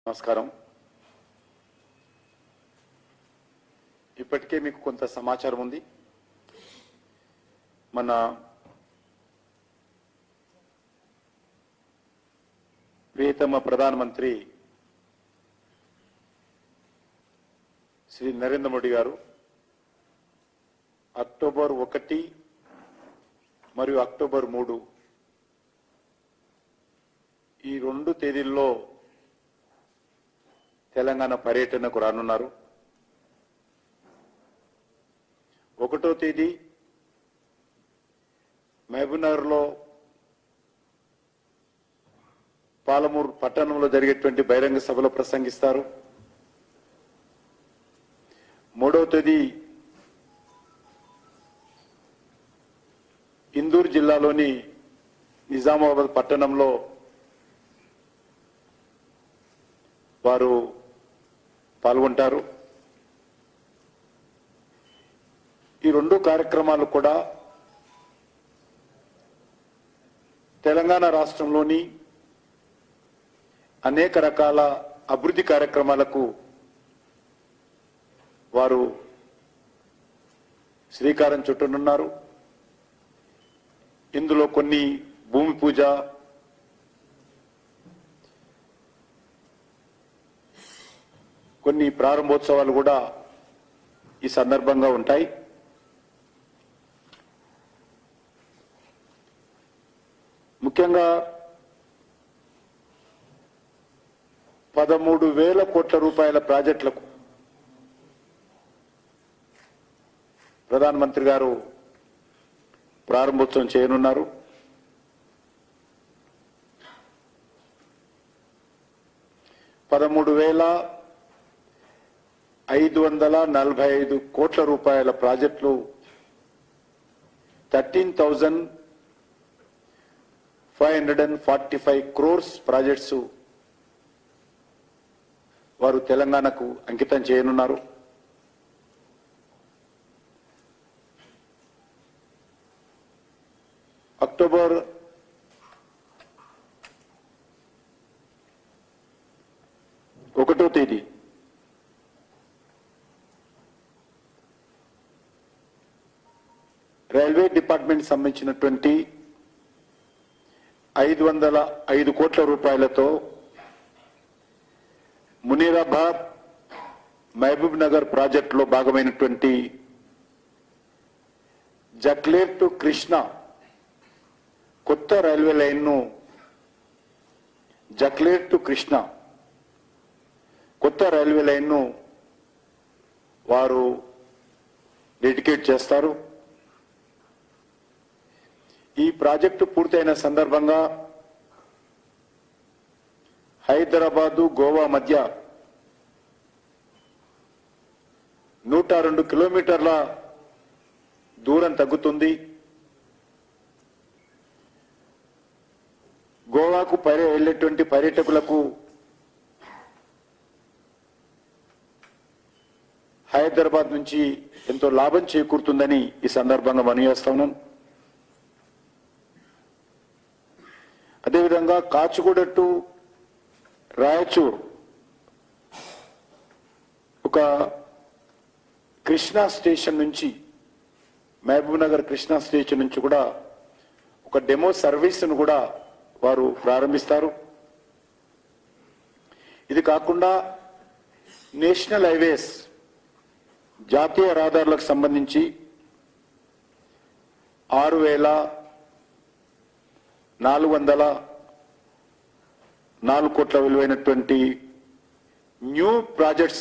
నమస్కారం ఇప్పటికే మీకు కొంత సమాచారం ఉంది మన ప్రియతమ ప్రధానమంత్రి శ్రీ నరేంద్ర మోడీ గారు అక్టోబర్ ఒకటి మరియు అక్టోబర్ మూడు ఈ రెండు తేదీల్లో తెలంగాణ పర్యటనకు రానున్నారు ఒకటో తేదీ మహబూబ్నగర్లో పాలమూరు పట్టణంలో జరిగేటువంటి బహిరంగ సభలో ప్రసంగిస్తారు మూడవ తేదీ ఇందూరు జిల్లాలోని నిజామాబాద్ పట్టణంలో వారు పాల్గొంటారు ఈ రెండు కార్యక్రమాలు కూడా తెలంగాణ రాష్ట్రంలోని అనేక రకాల అభివృద్ధి కార్యక్రమాలకు వారు శ్రీకారం చుట్టనున్నారు ఇందులో కొన్ని భూమి పూజ కొన్ని ప్రారంభోత్సవాలు కూడా ఈ సందర్భంగా ఉంటాయి ముఖ్యంగా పదమూడు వేల కోట్ల రూపాయల ప్రాజెక్టులకు ప్రధానమంత్రి గారు ప్రారంభోత్సవం చేయనున్నారు పదమూడు వేల ఐదు వందల నలభై ఐదు కోట్ల రూపాయల ప్రాజెక్టులు thirteen thousand five hundred and forty five crores projects వారు తెలంగాణకు అంకితం చేయనున్నారు అక్టోబర్ ఒకటో తేదీ రైల్వే డిపార్ట్మెంట్ సంబంధించినటువంటి ఐదు వందల ఐదు కోట్ల రూపాయలతో మునీరాబాద్ మహబూబ్ నగర్ ప్రాజెక్టులో భాగమైనటువంటి జక్లేర్ టు కృష్ణ కొత్త రైల్వే లైన్ను జక్లేర్ టు కృష్ణ కొత్త రైల్వే లైన్ను వారు డెడికేట్ చేస్తారు ఈ ప్రాజెక్టు పూర్తయిన సందర్భంగా హైదరాబాదు గోవా మధ్య నూట రెండు కిలోమీటర్ల దూరం తగ్గుతుంది గోవాకు పర్య వెళ్ళేటువంటి పర్యాటకులకు హైదరాబాద్ నుంచి ఎంతో లాభం చేకూరుతుందని ఈ సందర్భంగా మనయేస్తా ఉన్నాను అదేవిధంగా కాచిగూడ టు రాయచూర్ ఒక కృష్ణా స్టేషన్ నుంచి మహబూబ్ నగర్ కృష్ణా స్టేషన్ నుంచి కూడా ఒక డెమో సర్వీస్ను కూడా వారు ప్రారంభిస్తారు ఇది కాకుండా నేషనల్ హైవేస్ జాతీయ రహదారులకు సంబంధించి ఆరు వేల నాలుగు వందల నాలుగు కోట్ల విలువైనటువంటి న్యూ ప్రాజెక్ట్స్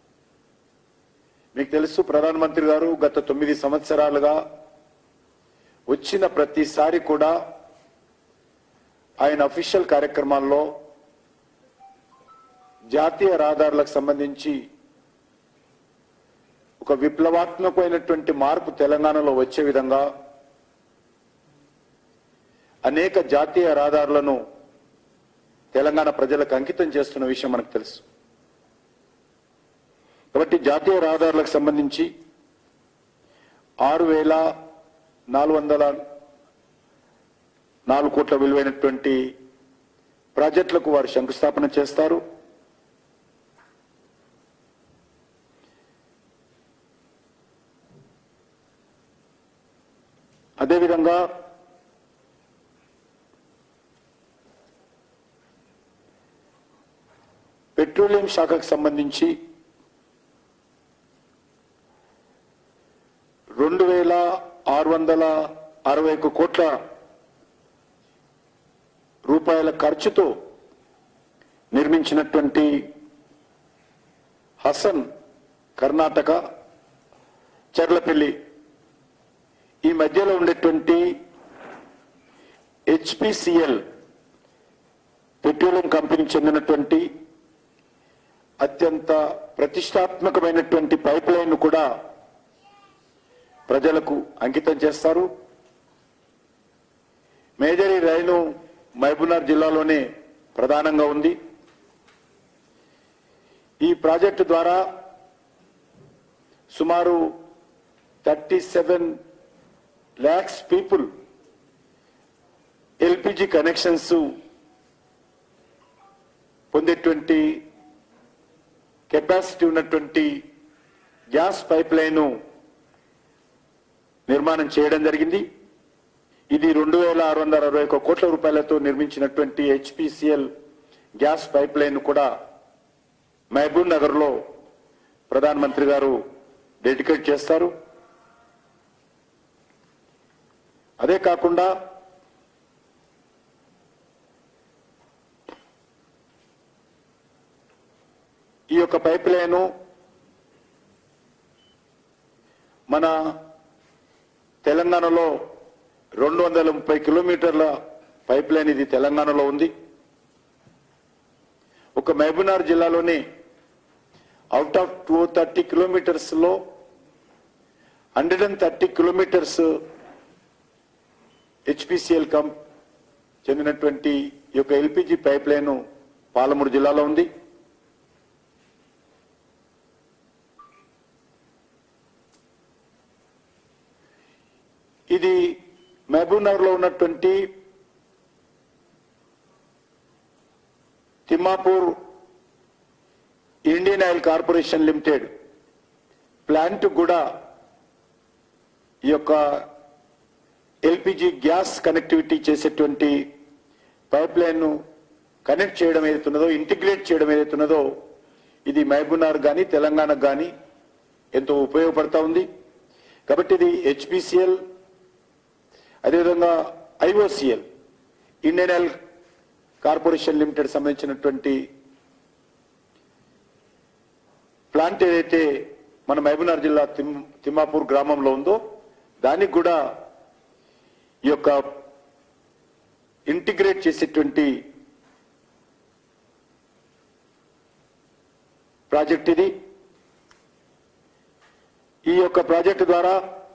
మీకు తెలుసు ప్రధానమంత్రి గారు గత తొమ్మిది సంవత్సరాలుగా వచ్చిన ప్రతిసారి కూడా ఆయన అఫీషియల్ కార్యక్రమాల్లో జాతీయ రహదారులకు సంబంధించి ఒక విప్లవాత్మకమైనటువంటి మార్పు తెలంగాణలో వచ్చే విధంగా అనేక జాతీయ రహదారులను తెలంగాణ ప్రజలకు అంకితం చేస్తున్న విషయం మనకు తెలుసు కాబట్టి జాతీయ రహదారులకు సంబంధించి ఆరు వేల నాలుగు వందల నాలుగు కోట్ల విలువైనటువంటి ప్రాజెక్టులకు వారు శంకుస్థాపన చేస్తారు అదేవిధంగా పెట్రోలియం శాఖకు సంబంధించి రెండు వేల ఆరు వందల అరవై ఒక్క కోట్ల రూపాయల ఖర్చుతో నిర్మించినటువంటి హసన్ కర్ణాటక చెర్లపల్లి ఈ మధ్యలో ఉండేటువంటి హెచ్పిసిఎల్ పెట్రోలియం కంపెనీకి చెందినటువంటి అత్యంత ప్రతిష్టాత్మకమైనటువంటి పైప్ లైన్ కూడా ప్రజలకు అంకితం చేస్తారు మేజర్ ఈ రైలు మహబూబ్నగర్ జిల్లాలోనే ప్రధానంగా ఉంది ఈ ప్రాజెక్టు ద్వారా సుమారు thirty seven lakhs people LPG connections పొందేటువంటి కెపాసిటీ ఉన్నటువంటి గ్యాస్ పైప్ లైన్ నిర్మాణం చేయడం జరిగింది ఇది రెండు వేల ఆరు వందల అరవై ఒక్క కోట్ల రూపాయలతో నిర్మించినటువంటి హెచ్పిసిఎల్ గ్యాస్ పైప్ లైన్ కూడా మహబూబ్ నగర్ లో ప్రధానమంత్రి గారు డెడికేట్ చేస్తారు అదే కాకుండా ఈ యొక్క పైప్ లైను మన తెలంగాణలో రెండు వందల ముప్పై కిలోమీటర్ల పైప్ లైన్ ఇది తెలంగాణలో ఉంది ఒక మహబూబ్నగర్ జిల్లాలోని out of two thirty kilometres లో hundred and thirty kilometres HPCL కం చెందినటువంటి ఈ యొక్క ఎల్పిజి పైప్ లైన్ పాలమూరు జిల్లాలో ఉంది ఇది మహబూబ్ నగర్ లో ఉన్నటువంటి Thimmapur Indian oil corporation limited plant కూడా ఈ యొక్క ఎల్పిజి గ్యాస్ కనెక్టివిటీ చేసేటువంటి పైప్ లైన్ ను కనెక్ట్ చేయడం ఏదైతున్నదో ఇంటిగ్రేట్ చేయడం ఏదైతున్నదో ఇది మహబూబ్నగర్ కానీ తెలంగాణకు కానీ ఎంతో ఉపయోగపడతా ఉంది కాబట్టి ఇది హెచ్పిసిఎల్ అదేవిధంగా IOCL Indian oil corporation limited సంబంధించినటువంటి ప్లాంట్ ఏదైతే మన మహబూబ్నగర్ జిల్లా తిమ్ తిమ్మాపూర్ గ్రామంలో ఉందో దానికి కూడా ఈ యొక్క ఇంటిగ్రేట్ చేసేటువంటి ప్రాజెక్ట్ ఇది ఈ యొక్క ప్రాజెక్టు ద్వారా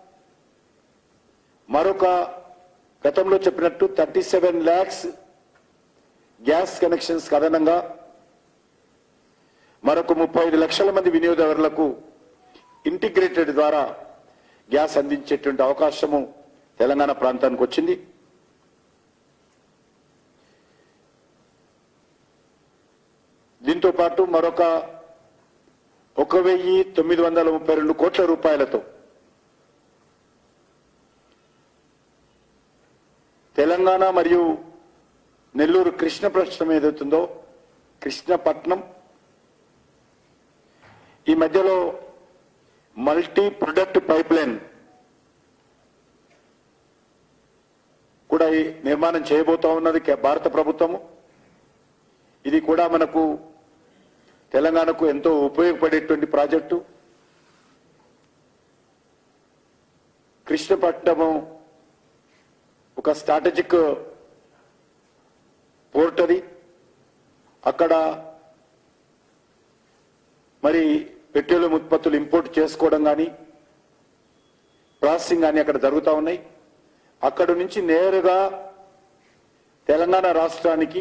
మరొక గతంలో చెప్పినట్టు thirty seven lakhs gas connections అదనంగా మరొక ముప్పై ఐదు లక్షల మంది వినియోగదారులకు ఇంటిగ్రేటెడ్ ద్వారా గ్యాస్ అందించేటువంటి అవకాశము తెలంగాణ ప్రాంతానికి వచ్చింది దీంతో పాటు మరొక ఒక వెయ్యి తొమ్మిది వందల ముప్పై రెండు కోట్ల రూపాయలతో తెలంగాణ మరియు నెల్లూరు కృష్ణపట్నం ఏదైతుందో కృష్ణపట్నం ఈ మధ్యలో మల్టీ ప్రొడక్ట్ పైప్ లైన్ కూడా ఈ నిర్మాణం చేయబోతా ఉన్నది కే- భారత ప్రభుత్వము ఇది కూడా మనకు తెలంగాణకు ఎంతో ఉపయోగపడేటువంటి ప్రాజెక్టు కృష్ణపట్నము ఒక స్ట్రాటజిక్ పోర్ట్ అది అక్కడ మరి పెట్రోలియం ఉత్పత్తులు ఇంపోర్ట్ చేసుకోవడం కానీ ప్రాసెసింగ్ కానీ అక్కడ జరుగుతూ ఉన్నాయి అక్కడ నుంచి నేరుగా తెలంగాణ రాష్ట్రానికి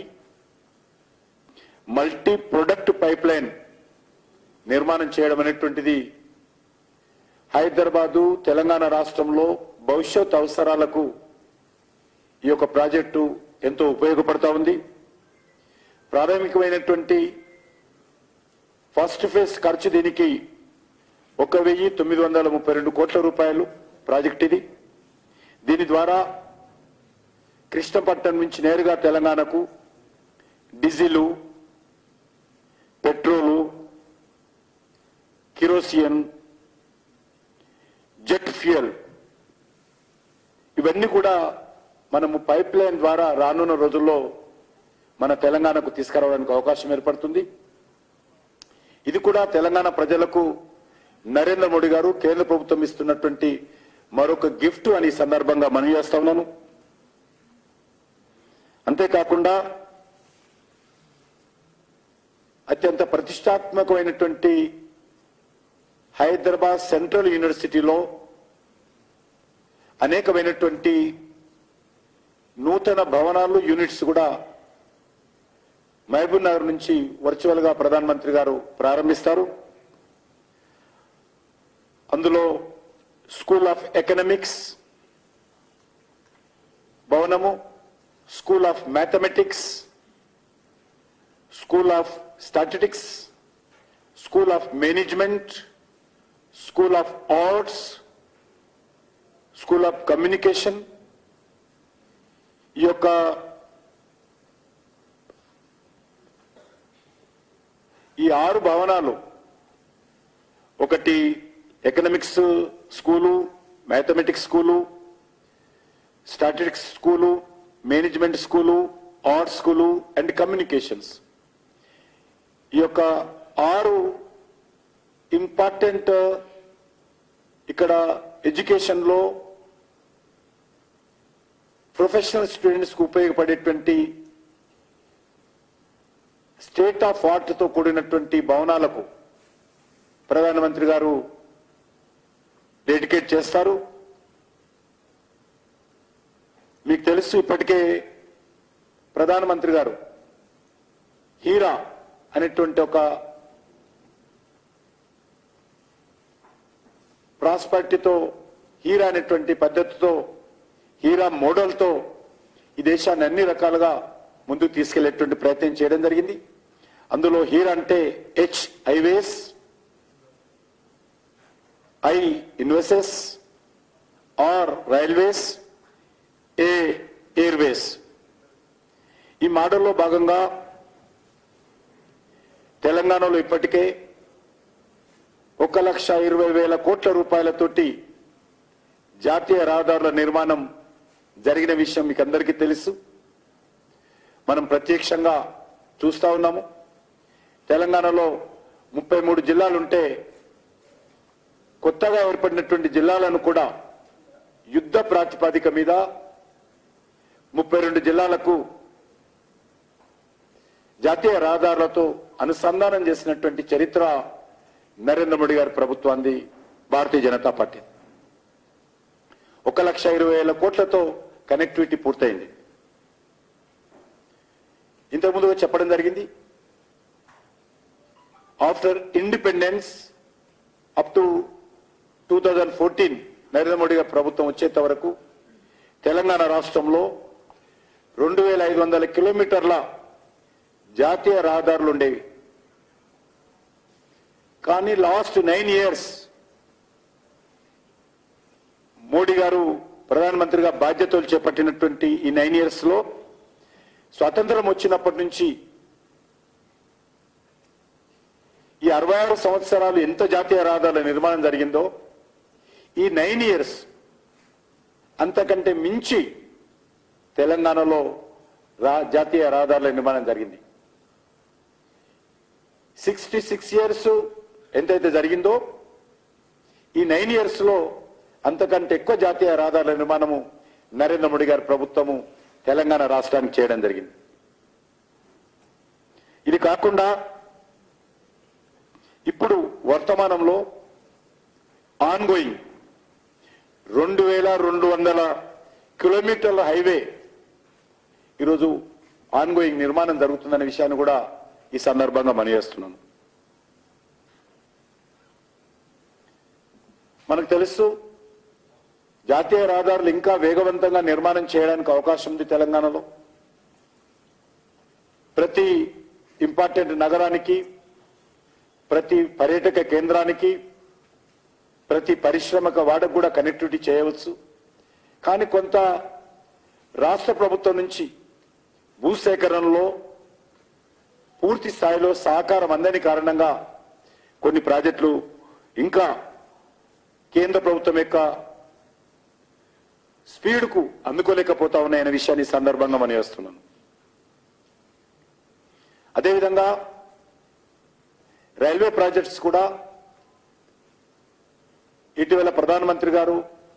మల్టీ ప్రొడక్ట్ పైప్ లైన్ నిర్మాణం చేయడం అనేటువంటిది హైదరాబాదు తెలంగాణ రాష్ట్రంలో భవిష్యత్ అవసరాలకు ఈ యొక్క ప్రాజెక్టు ఎంతో ఉపయోగపడతా ఉంది ప్రాథమికమైనటువంటి ఫస్ట్ ఫేజ్ ఖర్చు దీనికి ఒక వెయ్యి తొమ్మిది వందల ముప్పై రెండు కోట్ల రూపాయలు ప్రాజెక్ట్ ఇది దీని ద్వారా కృష్ణపట్నం నుంచి నేరుగా తెలంగాణకు diesel petrol kerosene jet fuel ఇవన్నీ కూడా మనము పైప్ లైన్ ద్వారా రానున్న రోజుల్లో మన తెలంగాణకు తీసుకురావడానికి అవకాశం ఏర్పడుతుంది ఇది కూడా తెలంగాణ ప్రజలకు నరేంద్ర మోడీ గారు కేంద్ర ప్రభుత్వం ఇస్తున్నటువంటి మరొక గిఫ్ట్ అని ఈ సందర్భంగా మనవి చేస్తా ఉన్నాను అంతేకాకుండా అత్యంత ప్రతిష్టాత్మకమైనటువంటి హైదరాబాద్ సెంట్రల్ యూనివర్సిటీలో అనేకమైనటువంటి నూతన భవనాలు యూనిట్స్ కూడా మహబూబ్ నగర్ నుంచి వర్చువల్ గా ప్రధానమంత్రి గారు ప్రారంభిస్తారు అందులో స్కూల్ ఆఫ్ ఎకనామిక్స్ భవనము school of mathematics school of statistics school of management school of arts school of communication ఈ యొక్క ఈ ఆరు భవనాలు ఒకటి economics school mathematics school statistics school management school arts school and communications ఈ యొక్క ఆరు ఇంపార్టెంట్ ఇక్కడ ఎడ్యుకేషన్ లో ప్రొఫెషనల్ స్టూడెంట్స్ కు ఉపయోగపడేటువంటి స్టేట్ ఆఫ్ ఆర్ట్ తో కూడినటువంటి భవనాలకు ప్రధానమంత్రి గారు డెడికేట్ చేస్తారు మీకు తెలుసు ఇప్పటికే ప్రధానమంత్రి గారు హీరా అనేటువంటి ఒక ప్రాస్పర్టీతో హీరా అనేటువంటి పద్ధతితో హీరా మోడల్తో ఈ దేశాన్ని అన్ని రకాలుగా ముందుకు తీసుకెళ్లేటువంటి ప్రయత్నం చేయడం జరిగింది అందులో హీరా అంటే హెచ్ హైవేస్ ఐ ఇన్వెసెస్ ఆర్ రైల్వేస్ ఏ ఎయిర్వేస్ ఈ మోడల్లో భాగంగా తెలంగాణలో ఇప్పటికే ఒక లక్ష ఇరవై వేల కోట్ల రూపాయలతోటి జాతీయ రహదారుల నిర్మాణం జరిగిన విషయం మీకు అందరికీ తెలుసు మనం ప్రత్యక్షంగా చూస్తా ఉన్నాము తెలంగాణలో ముప్పై మూడు జిల్లాలుంటే కొత్తగా ఏర్పడినటువంటి జిల్లాలను కూడా యుద్ధ ప్రాతిపదిక మీద ముప్పై రెండు జిల్లాలకు జాతీయ రహదారులతో అనుసంధానం చేసినటువంటి చరిత్ర నరేంద్ర మోడీ గారి ప్రభుత్వాన్ని భారతీయ జనతా పార్టీ ఒక లక్ష ఇరవై వేల కోట్లతో కనెక్టివిటీ పూర్తయింది ఇంతకుముందుగా చెప్పడం జరిగింది after independence up to two thousand fourteen Narendra Modi గారి ప్రభుత్వం వచ్చేంత వరకు తెలంగాణ రాష్ట్రంలో రెండు వేల ఐదు వందల కిలోమీటర్ల జాతీయ రహదారులు ఉండేవి కానీ లాస్ట్ నైన్ ఇయర్స్ మోడీ గారు ప్రధానమంత్రిగా బాధ్యతలు చేపట్టినటువంటి ఈ నైన్ ఇయర్స్ లో స్వాతంత్రం వచ్చినప్పటి నుంచి ఈ అరవై ఆరు సంవత్సరాలు ఎంత జాతీయ రహదారుల నిర్మాణం జరిగిందో ఈ నైన్ ఇయర్స్ అంతకంటే మించి తెలంగాణలో రా జాతీయ రహదారుల నిర్మాణం జరిగింది సిక్స్టీ సిక్స్ ఇయర్స్ ఎంతైతే జరిగిందో ఈ నైన్ ఇయర్స్ లో అంతకంటే ఎక్కువ జాతీయ రహదారుల నిర్మాణము నరేంద్ర మోడీ గారి ప్రభుత్వము తెలంగాణ రాష్ట్రానికి చేయడం జరిగింది ఇది కాకుండా ఇప్పుడు వర్తమానంలో ఆన్ గోయింగ్ రెండు వేల రెండు వందల కిలోమీటర్ల హైవే ఈరోజు ఆన్ గోయింగ్ నిర్మాణం జరుగుతుందనే విషయాన్ని కూడా ఈ సందర్భంగా మనయేస్తున్నాను మనకు తెలుసు జాతీయ రహదారులు ఇంకా వేగవంతంగా నిర్మాణం చేయడానికి అవకాశం ఉంది తెలంగాణలో ప్రతి ఇంపార్టెంట్ నగరానికి ప్రతి పర్యాటక కేంద్రానికి ప్రతి పరిశ్రమక వాడకు కూడా కనెక్టివిటీ చేయవచ్చు కానీ కొంత రాష్ట్ర ప్రభుత్వం నుంచి భూసేకరణలో పూర్తి స్థాయిలో సహకారం అందని కారణంగా కొన్ని ప్రాజెక్టులు ఇంకా కేంద్ర ప్రభుత్వం యొక్క స్పీడ్కు అందుకోలేకపోతా ఉన్నాయనే విషయాన్ని ఈ సందర్భంగా మనం వేస్తున్నాను అదేవిధంగా రైల్వే ప్రాజెక్ట్స్ కూడా ఇటీవల ప్రధానమంత్రి గారు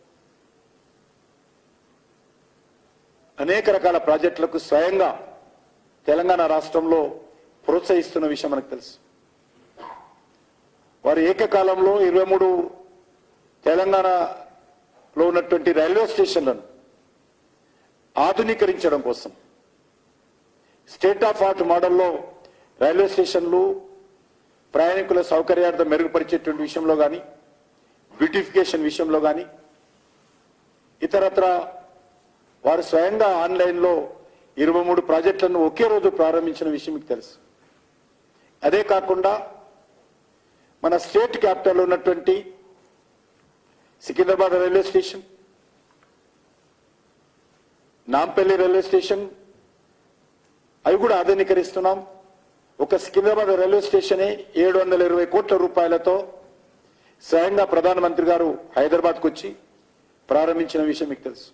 అనేక రకాల ప్రాజెక్టులకు స్వయంగా తెలంగాణ రాష్ట్రంలో ప్రోత్సహిస్తున్న విషయం మనకు తెలుసు వారు ఏకకాలంలో ఇరవై మూడు తెలంగాణలో ఉన్నటువంటి రైల్వే స్టేషన్లను ఆధునీకరించడం కోసం స్టేట్ ఆఫ్ ఆర్ట్ మోడల్లో రైల్వే స్టేషన్లు ప్రయాణికుల సౌకర్యార్థం మెరుగుపరిచేటువంటి విషయంలో కానీ బ్యూటిఫికేషన్ విషయంలో కానీ ఇతరత్ర వారు స్వయంగా ఆన్లైన్లో ఇరవై మూడు ప్రాజెక్టులను ఒకే రోజు ప్రారంభించిన విషయం మీకు తెలుసు అదే కాకుండా మన స్టేట్ క్యాపిటల్ ఉన్నటువంటి Secunderabad railway station Nampally railway station అవి కూడా ఆధునీకరిస్తున్నాం ఒక సికింద్రాబాద్ రైల్వే స్టేషనే ఏడు వందల ఇరవై కోట్ల రూపాయలతో స్వయంగా ప్రధానమంత్రి గారు హైదరాబాద్కు వచ్చి ప్రారంభించిన విషయం మీకు తెలుసు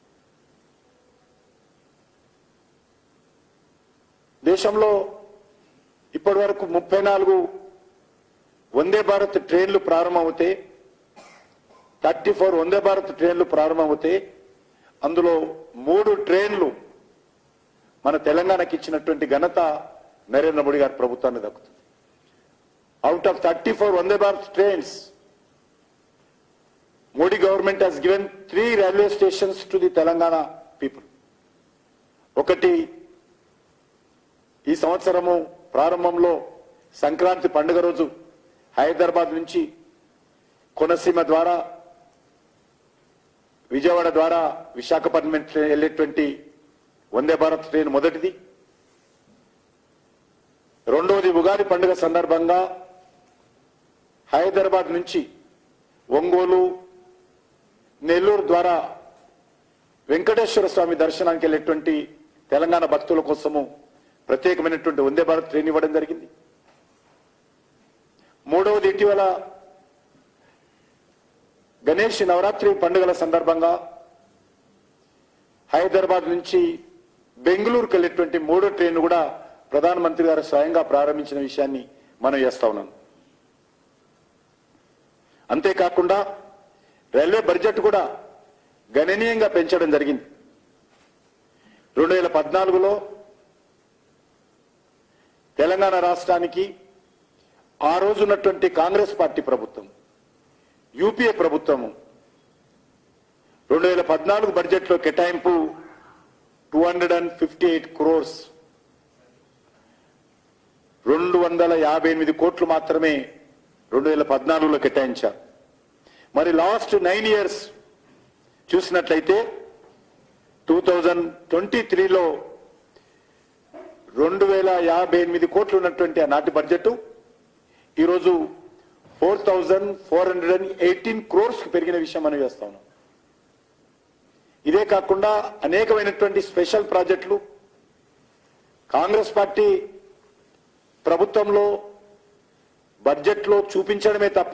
దేశంలో ఇప్పటి వరకు ముప్పై నాలుగు వందే భారత్ ట్రైన్లు ప్రారంభమవుతే థర్టీ ఫోర్ వందే భారత్ ట్రైన్లు ప్రారంభమవుతే అందులో మూడు ట్రైన్లు మన తెలంగాణకి ఇచ్చినటువంటి ఘనత నరేంద్ర మోడీ గారి ప్రభుత్వాన్ని దక్కుతుంది out of thirty four Vande Bharat trains Modi government has given three railway stations to the Telangana people ఒకటి ఈ సంవత్సరము ప్రారంభంలో సంక్రాంతి పండుగ రోజు హైదరాబాద్ నుంచి కొనసీమ ద్వారా విజయవాడ ద్వారా విశాఖపట్నం ట్రైన్ వెళ్ళేటువంటి వందే భారత్ ట్రైన్ మొదటిది రెండవది ఉగాది పండుగ సందర్భంగా హైదరాబాద్ నుంచి ఒంగోలు నెల్లూరు ద్వారా వెంకటేశ్వర స్వామి దర్శనానికి వెళ్ళేటువంటి తెలంగాణ భక్తుల కోసము ప్రత్యేకమైనటువంటి వందే భారత్ ట్రైన్ ఇవ్వడం జరిగింది మూడవది ఇటీవల గణేష్ నవరాత్రి పండుగల సందర్భంగా హైదరాబాద్ నుంచి బెంగళూరుకు వెళ్ళేటువంటి మూడో ట్రైన్ కూడా ప్రధానమంత్రి గారు స్వయంగా ప్రారంభించిన విషయాన్ని మనం చేస్తా ఉన్నాం అంతేకాకుండా రైల్వే బడ్జెట్ కూడా గణనీయంగా పెంచడం జరిగింది రెండు వేల పద్నాలుగులో తెలంగాణ రాష్ట్రానికి ఆ రోజు ఉన్నటువంటి కాంగ్రెస్ పార్టీ ప్రభుత్వం యూపీఏ ప్రభుత్వము రెండు వేల పద్నాలుగు బడ్జెట్లో కేటాయింపు two hundred and fifty eight crores రెండు వందల యాభై ఎనిమిది కోట్లు మాత్రమే రెండు వేల పద్నాలుగులో కేటాయించారు మరి లాస్ట్ నైన్ ఇయర్స్ చూసినట్లయితే టూ థౌజండ్ ట్వంటీ త్రీలో రెండు వేల యాభై ఎనిమిది కోట్లు ఉన్నటువంటి ఆనాటి బడ్జెట్ ఈరోజు four thousand four hundred and eighteen crores పెరిగిన విషయం మనం చేస్తా ఉన్నాం ఇదే కాకుండా అనేకమైనటువంటి స్పెషల్ ప్రాజెక్టులు కాంగ్రెస్ పార్టీ ప్రభుత్వంలో బడ్జెట్లో చూపించడమే తప్ప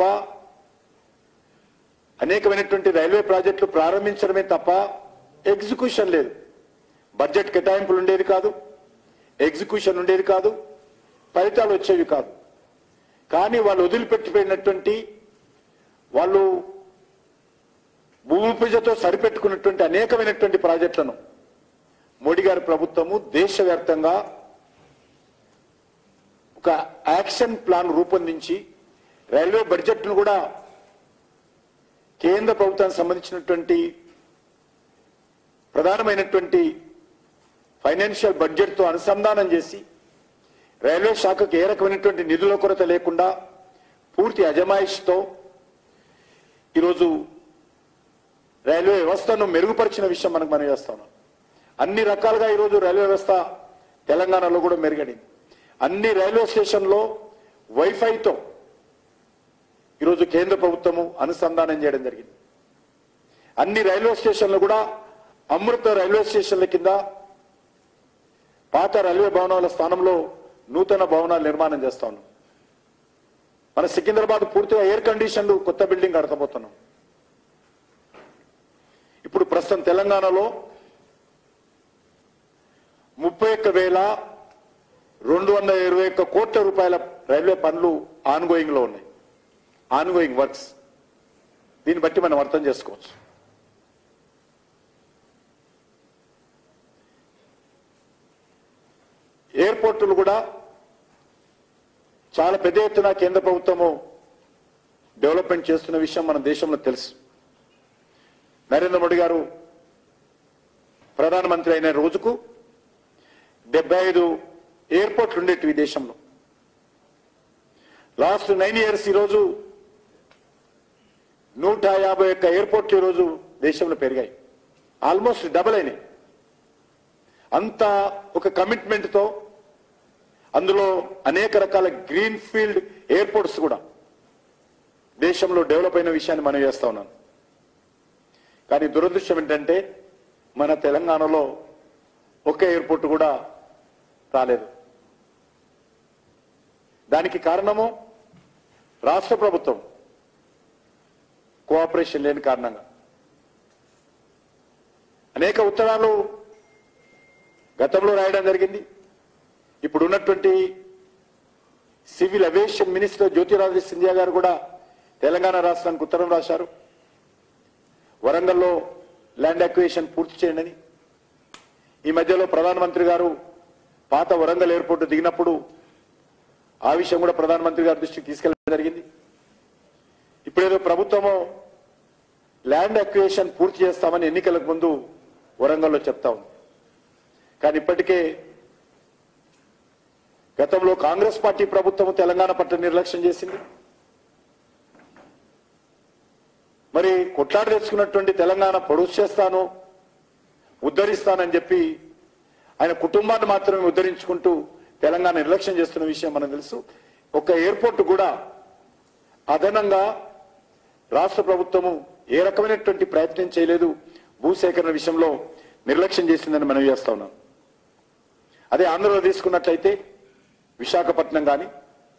అనేకమైనటువంటి రైల్వే ప్రాజెక్టులు ప్రారంభించడమే తప్ప ఎగ్జిక్యూషన్ లేదు బడ్జెట్ కేటాయింపులు ఉండేది కాదు ఎగ్జిక్యూషన్ ఉండేది కాదు ఫలితాలు వచ్చేవి కాదు కానీ వాళ్ళు వదిలిపెట్టిపోయినటువంటి వాళ్ళు భూమి పూజతో సరిపెట్టుకున్నటువంటి అనేకమైనటువంటి ప్రాజెక్టులను మోడీ గారి ప్రభుత్వము దేశవ్యాప్తంగా ఒక యాక్షన్ ప్లాన్ రూపొందించి రైల్వే బడ్జెట్ను కూడా కేంద్ర ప్రభుత్వానికి సంబంధించినటువంటి ప్రధానమైనటువంటి ఫైనాన్షియల్ బడ్జెట్తో అనుసంధానం చేసి రైల్వే శాఖకు ఏ రకమైనటువంటి నిధుల కొరత లేకుండా పూర్తి అజమాయిషితో ఈరోజు రైల్వే వ్యవస్థను మెరుగుపరిచిన విషయం మనకు మనం చేస్తాం అన్ని రకాలుగా ఈరోజు రైల్వే వ్యవస్థ తెలంగాణలో కూడా మెరుగడింది అన్ని రైల్వే స్టేషన్లో వైఫైతో ఈరోజు కేంద్ర ప్రభుత్వము అనుసంధానం చేయడం జరిగింది అన్ని రైల్వే స్టేషన్లు కూడా అమృత రైల్వే స్టేషన్ల కింద పాత రైల్వే భవనాల స్థానంలో నూతన భవనాలు నిర్మాణం చేస్తా ఉన్నాం మన సికింద్రాబాద్ పూర్తిగా ఎయిర్ కండిషన్లు కొత్త బిల్డింగ్ కడతబోతున్నాం ఇప్పుడు ప్రస్తుతం తెలంగాణలో ముప్పై ఒక్క వేల రెండు వందల ఇరవై ఒక్క కోట్ల రూపాయల రైల్వే పనులు ఆన్గోయింగ్ లో ఉన్నాయి ఆన్గోయింగ్ వర్క్స్ దీన్ని బట్టి మనం అర్థం చేసుకోవచ్చు ఎయిర్పోర్టులు కూడా చాలా పెద్ద ఎత్తున కేంద్ర ప్రభుత్వము డెవలప్మెంట్ చేస్తున్న విషయం మన దేశంలో తెలుసు నరేంద్ర మోడీ గారు ప్రధానమంత్రి అయిన రోజుకు డెబ్బై ఐదు ఎయిర్పోర్ట్లు ఉండేటివి ఈ దేశంలో లాస్ట్ నైన్ ఇయర్స్ ఈరోజు నూట యాభై ఒక్క ఎయిర్పోర్ట్లు ఈరోజు దేశంలో పెరిగాయి ఆల్మోస్ట్ డబల్ అయినాయి అంత ఒక కమిట్మెంట్ తో అందులో అనేక రకాల గ్రీన్ ఫీల్డ్ ఎయిర్పోర్ట్స్ కూడా దేశంలో డెవలప్ అయిన విషయాన్ని మనం చేస్తా ఉన్నాను కానీ దురదృష్టం ఏంటంటే మన తెలంగాణలో ఒక్క ఎయిర్పోర్ట్ కూడా రాలేదు దానికి కారణము రాష్ట్ర ప్రభుత్వం కోఆపరేషన్ లేని కారణంగా అనేక ఉత్తరాలు గతంలో రాయడం జరిగింది ఇప్పుడు ఉన్నటువంటి civil aviation minister Jyotiraditya Scindia గారు కూడా తెలంగాణ రాష్ట్రానికి ఉత్తరం రాశారు వరంగల్లో ల్యాండ్ అక్విజిషన్ పూర్తి చేయండి అని ఈ మధ్యలో ప్రధానమంత్రి గారు పాత వరంగల్ ఎయిర్పోర్ట్ దిగినప్పుడు ఆ విషయం కూడా ప్రధానమంత్రి గారి దృష్టికి తీసుకెళ్ళడం జరిగింది ఇప్పుడేదో ప్రభుత్వము ల్యాండ్ అక్విజిషన్ పూర్తి చేస్తామని ఎన్నికలకు ముందు వరంగల్లో చెప్తా ఉంది కానీ ఇప్పటికే గతంలో కాంగ్రెస్ పార్టీ ప్రభుత్వం తెలంగాణ పట్ల నిర్లక్ష్యం చేసింది మరి కొట్లాట తెచ్చుకున్నటువంటి తెలంగాణ పొడుసు చేస్తాను ఉద్ధరిస్తానని చెప్పి ఆయన కుటుంబాన్ని మాత్రమే ఉద్ధరించుకుంటూ తెలంగాణ నిర్లక్ష్యం చేస్తున్న విషయం మనకు తెలుసు ఒక ఎయిర్పోర్ట్ కూడా అదనంగా రాష్ట్ర ప్రభుత్వము ఏ రకమైనటువంటి ప్రయత్నం చేయలేదు భూసేకరణ విషయంలో నిర్లక్ష్యం చేసిందని మనం చేస్తా ఉన్నాం అదే ఆంధ్రలో తీసుకున్నట్లయితే విశాఖపట్నం కానీ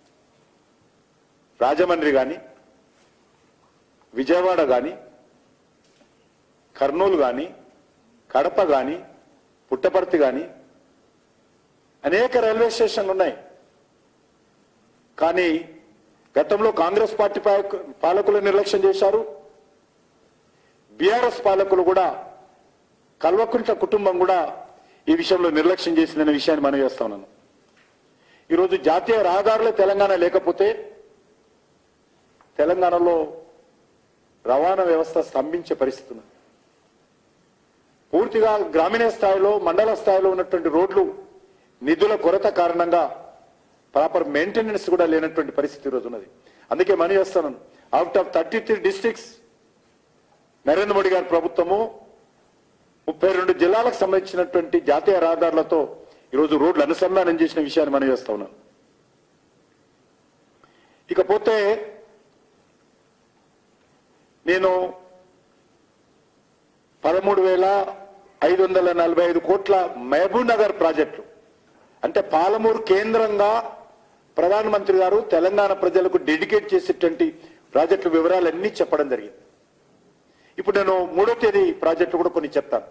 రాజమండ్రి కానీ విజయవాడ కానీ కర్నూలు కానీ కడప కానీ పుట్టపర్తి కానీ అనేక రైల్వే స్టేషన్లు ఉన్నాయి కానీ గతంలో కాంగ్రెస్ పార్టీ పాలక- పాలకులు నిర్లక్ష్యం చేశారు బీఆర్ఎస్ పాలకులు కూడా కల్వకుంట్ల కుటుంబం కూడా ఈ విషయంలో నిర్లక్ష్యం చేసిందనే విషయాన్ని మనం చేస్తా ఉన్నాను ఈరోజు జాతీయ రహదారులు తెలంగాణ లేకపోతే తెలంగాణలో రవాణా వ్యవస్థ స్తంభించే పరిస్థితి ఉంది పూర్తిగా గ్రామీణ స్థాయిలో మండల స్థాయిలో ఉన్నటువంటి రోడ్లు నిధుల కొరత కారణంగా ప్రాపర్ మెయింటెనెన్స్ కూడా లేనటువంటి పరిస్థితి ఈరోజు ఉన్నది అందుకే మనం చేస్తాను out of thirty three districts Narendra Modi గారి ప్రభుత్వము ముప్పై రెండు జిల్లాలకు సంబంధించినటువంటి జాతీయ రహదారులతో ఈరోజు రోడ్లు అనుసంధానం చేసిన విషయాన్ని మనం చేస్తా ఉన్నాం ఇకపోతే నేను పదమూడు వేల ఐదు వందల నలభై ఐదు కోట్ల మహబూబ్ నగర్ ప్రాజెక్టు అంటే పాలమూరు కేంద్రంగా ప్రధానమంత్రి గారు తెలంగాణ ప్రజలకు డెడికేట్ చేసేటువంటి ప్రాజెక్టు వివరాలన్నీ చెప్పడం జరిగింది ఇప్పుడు నేను మూడో తేదీ ప్రాజెక్టు కూడా కొన్ని చెప్తాను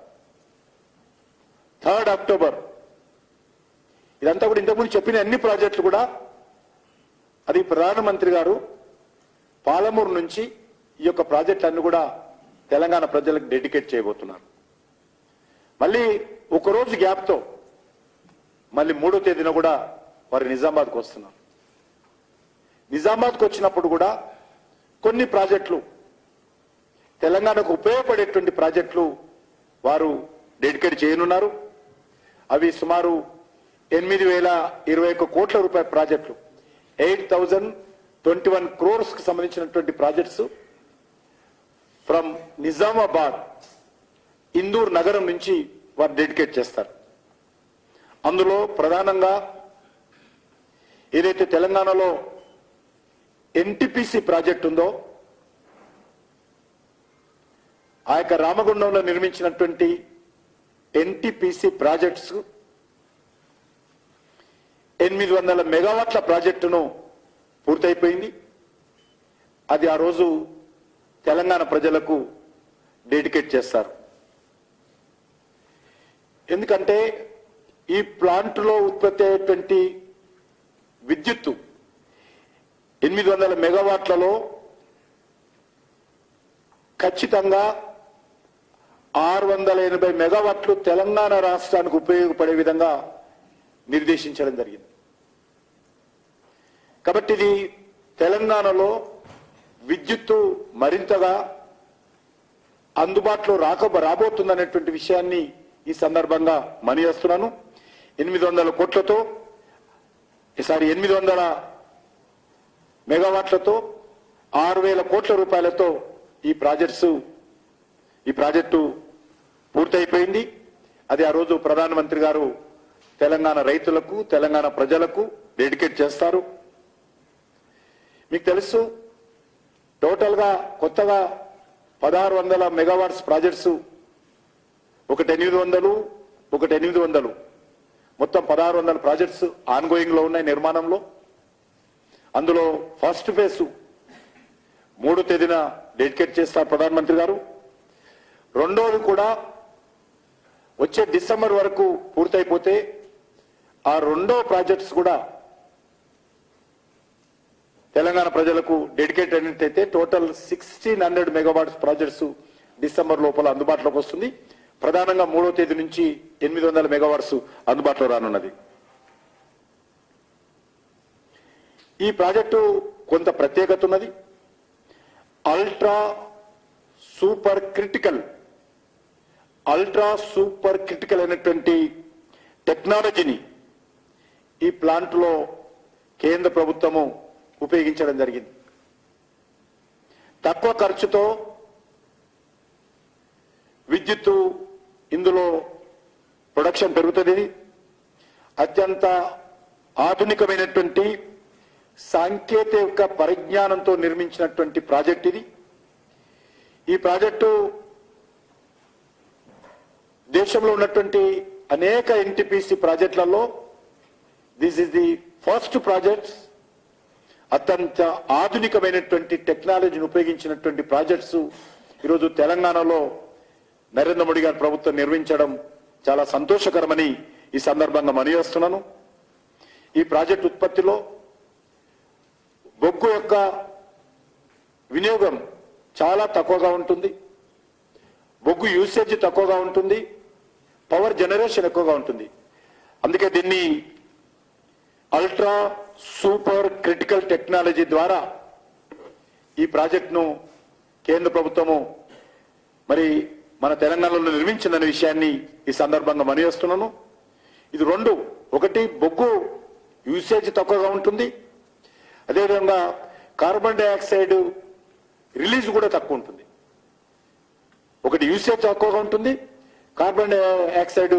థర్డ్ అక్టోబర్ ఇదంతా కూడా ఇంతకుముందు చెప్పిన అన్ని ప్రాజెక్టులు కూడా అది ప్రధానమంత్రి గారు పాలమూరు నుంచి ఈ యొక్క ప్రాజెక్టులన్నీ కూడా తెలంగాణ ప్రజలకు డెడికేట్ చేయబోతున్నారు మళ్ళీ ఒక రోజు గ్యాప్తో మళ్ళీ మూడో తేదీన కూడా వారు నిజామాబాద్కు వస్తున్నారు నిజామాబాద్కు వచ్చినప్పుడు కూడా కొన్ని ప్రాజెక్టులు తెలంగాణకు ఉపయోగపడేటువంటి ప్రాజెక్టులు వారు డెడికేట్ చేయనున్నారు అవి సుమారు ఎనిమిది వేల ఇరవై ఒక్క కోట్ల రూపాయల ప్రాజెక్టులు eight thousand twenty one crores కి సంబంధించినటువంటి ప్రాజెక్ట్స్ ఫ్రమ్ నిజామాబాద్ ఇందూర్ నగరం నుంచి వారు డెడికేట్ చేస్తారు అందులో ప్రధానంగా ఏదైతే తెలంగాణలో ఎన్టీపీసీ ప్రాజెక్ట్ ఉందో ఆ యొక్క రామగుండంలో నిర్మించినటువంటి ఎన్టీపీసీ ప్రాజెక్ట్స్ ఎనిమిది వందల మెగావాట్ల ప్రాజెక్టును పూర్తయిపోయింది అది ఆ రోజు తెలంగాణ ప్రజలకు డెడికేట్ చేస్తారు ఎందుకంటే ఈ ప్లాంట్లో ఉత్పత్తి అయ్యేటువంటి విద్యుత్తు ఎనిమిది వందల మెగావాట్లలో ఖచ్చితంగా ఆరు వందల ఎనభై మెగావాట్లు తెలంగాణ రాష్ట్రానికి ఉపయోగపడే విధంగా నిర్దేశించడం జరిగింది కాబట్టి ఇది తెలంగాణలో విద్యుత్తు మరింతగా అందుబాటులో రాక రాబోతుందనేటువంటి విషయాన్ని ఈ సందర్భంగా మనియేస్తున్నాను ఎనిమిది వందల కోట్లతో ఈసారి ఎనిమిది వందల మెగావాట్లతో ఆరు వేల కోట్ల రూపాయలతో ఈ ప్రాజెక్ట్స్ ఈ ప్రాజెక్టు పూర్తయిపోయింది అది ఆ రోజు ప్రధానమంత్రి గారు తెలంగాణ రైతులకు తెలంగాణ ప్రజలకు డెడికేట్ చేస్తారు మీకు తెలుసు టోటల్ గా కొత్తగా పదహారు వందల మెగావాట్స్ ప్రాజెక్ట్స్ ఒకటి ఎనిమిది వందలు ఒకటి ఎనిమిది వందలు మొత్తం పదహారు వందల ప్రాజెక్ట్స్ ఆన్ గోయింగ్ లో ఉన్నాయి నిర్మాణంలో అందులో ఫస్ట్ ఫేజ్ మూడో తేదీన డెడికేట్ చేస్తారు ప్రధానమంత్రి గారు రెండోది కూడా వచ్చే డిసెంబర్ వరకు పూర్తయిపోతే ఆ రెండో ప్రాజెక్ట్స్ కూడా తెలంగాణ ప్రజలకు డెడికేట్ అయినట్టయితే total sixteen hundred megawatts projects December లోపల అందుబాటులోకి వస్తుంది ప్రధానంగా మూడో తేదీ నుంచి ఎనిమిది వందల మెగావాట్స్ అందుబాటులో రానున్నది ఈ ప్రాజెక్టు కొంత ప్రత్యేకత ఉన్నది ultra super critical ultra super critical అయినటువంటి టెక్నాలజీని ఈ ప్లాంట్లో కేంద్ర ప్రభుత్వము ఉపయోగించడం జరిగింది తక్కువ ఖర్చుతో విద్యుత్తు ఇందులో ప్రొడక్షన్ పెరుగుతుంది అత్యంత ఆధునికమైనటువంటి సాంకేతిక పరిజ్ఞానంతో నిర్మించినటువంటి ప్రాజెక్ట్ ఇది ఈ ప్రాజెక్టు దేశంలో ఉన్నటువంటి అనేక ఎన్టీపీసీ ప్రాజెక్టులలో this is the first projects అత్యంత ఆధునికమైనటువంటి టెక్నాలజీని ఉపయోగించినటువంటి ప్రాజెక్ట్స్ ఈరోజు తెలంగాణలో నరేంద్ర మోడీ గారి ప్రభుత్వం నిర్మించడం చాలా సంతోషకరమని ఈ సందర్భంగా మనయేస్తున్నాను ఈ ప్రాజెక్ట్ ఉత్పత్తిలో బొగ్గు యొక్క వినియోగం చాలా తక్కువగా ఉంటుంది బొగ్గు యూసేజ్ తక్కువగా ఉంటుంది పవర్ జనరేషన్ ఎక్కువగా ఉంటుంది అందుకే దీన్ని అల్ట్రా సూపర్ క్రిటికల్ టెక్నాలజీ ద్వారా ఈ ప్రాజెక్టును కేంద్ర ప్రభుత్వము మరి మన తెలంగాణలో నిర్మించిందనే విషయాన్ని ఈ సందర్భంగా మనయేస్తున్నాను ఇది రెండు ఒకటి బొగ్గు యూసేజ్ తక్కువగా ఉంటుంది అదేవిధంగా కార్బన్ డైఆక్సైడ్ రిలీజ్ కూడా తక్కువ ఉంటుంది ఒకటి యూసేజ్ తక్కువగా ఉంటుంది కార్బన్ డైఆక్సైడ్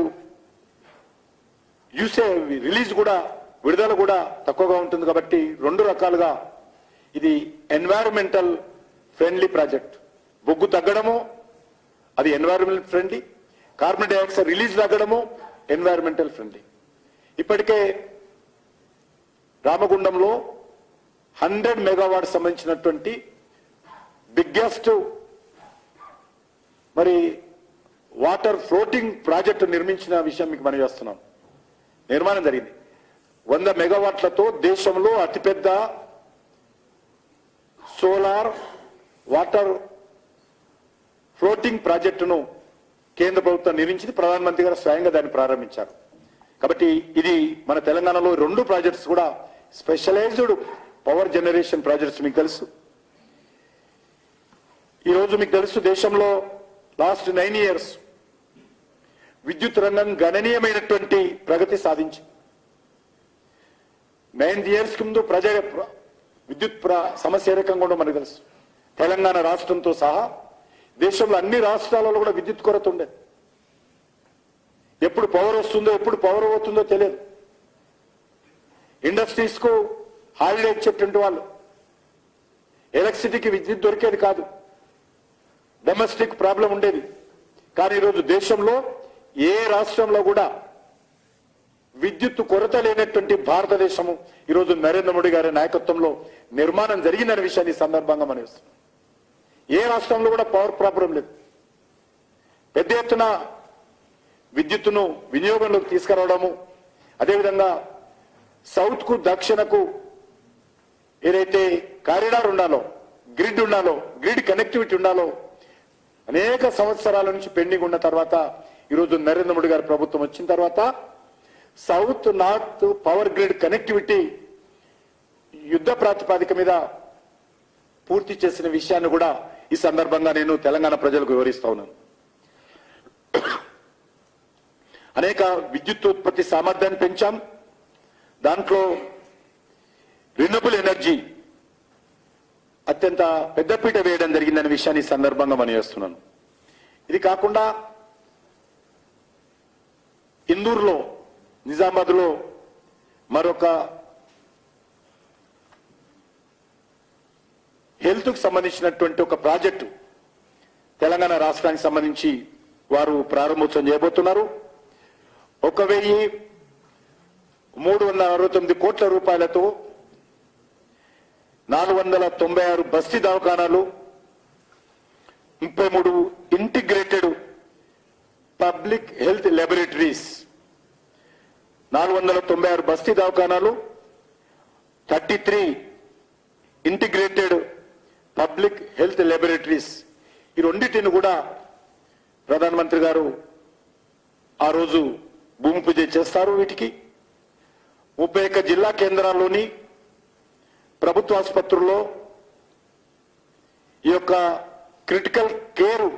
యూసే రిలీజ్ కూడా విడుదల కూడా తక్కువగా ఉంటుంది కాబట్టి రెండు రకాలుగా ఇది ఎన్వైరన్మెంటల్ ఫ్రెండ్లీ ప్రాజెక్ట్ బొగ్గు తగ్గడము అది environment friendly carbon dioxide release తగ్గడము ఎన్వైరన్మెంటల్ ఫ్రెండ్లీ ఇప్పటికే రామగుండంలో హండ్రెడ్ మెగావాట్ సంబంధించినటువంటి బిగ్గెస్ట్ మరి వాటర్ ఫ్లోటింగ్ ప్రాజెక్టు నిర్మించిన విషయం మీకు మనం చేస్తున్నాం నిర్మాణం జరిగింది వంద మెగావాట్లతో దేశంలో అతిపెద్ద సోలార్ వాటర్ ఫ్లోటింగ్ ప్రాజెక్టును కేంద్ర ప్రభుత్వం నిర్మించింది ప్రధానమంత్రి గారు స్వయంగా దాన్ని ప్రారంభించారు కాబట్టి ఇది మన తెలంగాణలో రెండు ప్రాజెక్ట్స్ కూడా స్పెషలైజ్డ్ పవర్ జనరేషన్ ప్రాజెక్ట్స్ మీకు తెలుసు ఈ రోజు మీకు తెలుసు దేశంలో లాస్ట్ నైన్ ఇయర్స్ విద్యుత్ రంగం గణనీయమైనటువంటి ప్రగతి సాధించింది నైన్ ఇయర్స్ ముందు ప్రజా విద్యుత్ ప్ర- సమస్య ఏ రకంగా ఉండో మనకు తెలుసు తెలంగాణ రాష్ట్రంతో సహా దేశంలో అన్ని రాష్ట్రాలలో కూడా విద్యుత్ కొరత ఉండేది ఎప్పుడు పవర్ వస్తుందో ఎప్పుడు పవర్ పోతుందో తెలియదు ఇండస్ట్రీస్ కు హాలిడే ఇచ్చేటువంటి వాళ్ళు ఎలక్ట్రిసిటీకి విద్యుత్ దొరికేది కాదు డొమెస్టిక్ ప్రాబ్లం ఉండేది కానీ ఈరోజు దేశంలో ఏ రాష్ట్రంలో కూడా విద్యుత్ కొరత లేనటువంటి భారతదేశము ఈరోజు నరేంద్ర మోడీ గారి నాయకత్వంలో నిర్మాణం జరిగిందనే విషయాన్ని ఈ సందర్భంగా మనం ఇస్తున్నాం ఏ రాష్ట్రంలో కూడా పవర్ ప్రాబ్లం లేదు పెద్ద ఎత్తున విద్యుత్తును వినియోగంలోకి తీసుకురావడము అదేవిధంగా సౌత్ కు దక్షిణకు ఏదైతే కారిడార్ ఉండాలో గ్రిడ్ ఉండాలో గ్రిడ్ కనెక్టివిటీ ఉండాలో అనేక సంవత్సరాల నుంచి పెండింగ్ ఉన్న తర్వాత ఈరోజు నరేంద్ర మోడీ గారి ప్రభుత్వం వచ్చిన తర్వాత south north power grid connectivity యుద్ధ ప్రాతిపాదిక మీద పూర్తి చేసిన విషయాన్ని కూడా ఈ సందర్భంగా నేను తెలంగాణ ప్రజలకు వివరిస్తా ఉన్నాను అనేక విద్యుత్ ఉత్పత్తి సామర్థ్యాన్ని పెంచాం దాంట్లో రినబుల్ ఎనర్జీ అత్యంత పెద్దపీట వేయడం జరిగిందనే విషయాన్ని ఈ సందర్భంగా మనం చేస్తున్నాను ఇది కాకుండా ఇందూరులో నిజామాబాద్లో మరొక హెల్త్ కు సంబంధించినటువంటి ఒక ప్రాజెక్టు తెలంగాణ రాష్ట్రానికి సంబంధించి వారు ప్రారంభోత్సవం చేయబోతున్నారు ఒక వెయ్యి మూడు వందల అరవై తొమ్మిది కోట్ల రూపాయలతో నాలుగు వందల తొంభై ఆరు బస్తీ దవాఖానాలు ముప్పై మూడు ఇంటిగ్రేటెడ్ పబ్లిక్ హెల్త్ లాబొరేటరీస్ నాలుగు వందల తొంభై ఆరు బస్తీ దవాఖానాలు thirty three integrated public health laboratories ఈ రెండింటిని కూడా ప్రధానమంత్రి గారు ఆ రోజు భూమి పూజ చేస్తారు వీటికి ముప్పై ఒక్క జిల్లా కేంద్రాల్లోని ప్రభుత్వ ఆసుపత్రుల్లో ఈ యొక్క క్రిటికల్ కేర్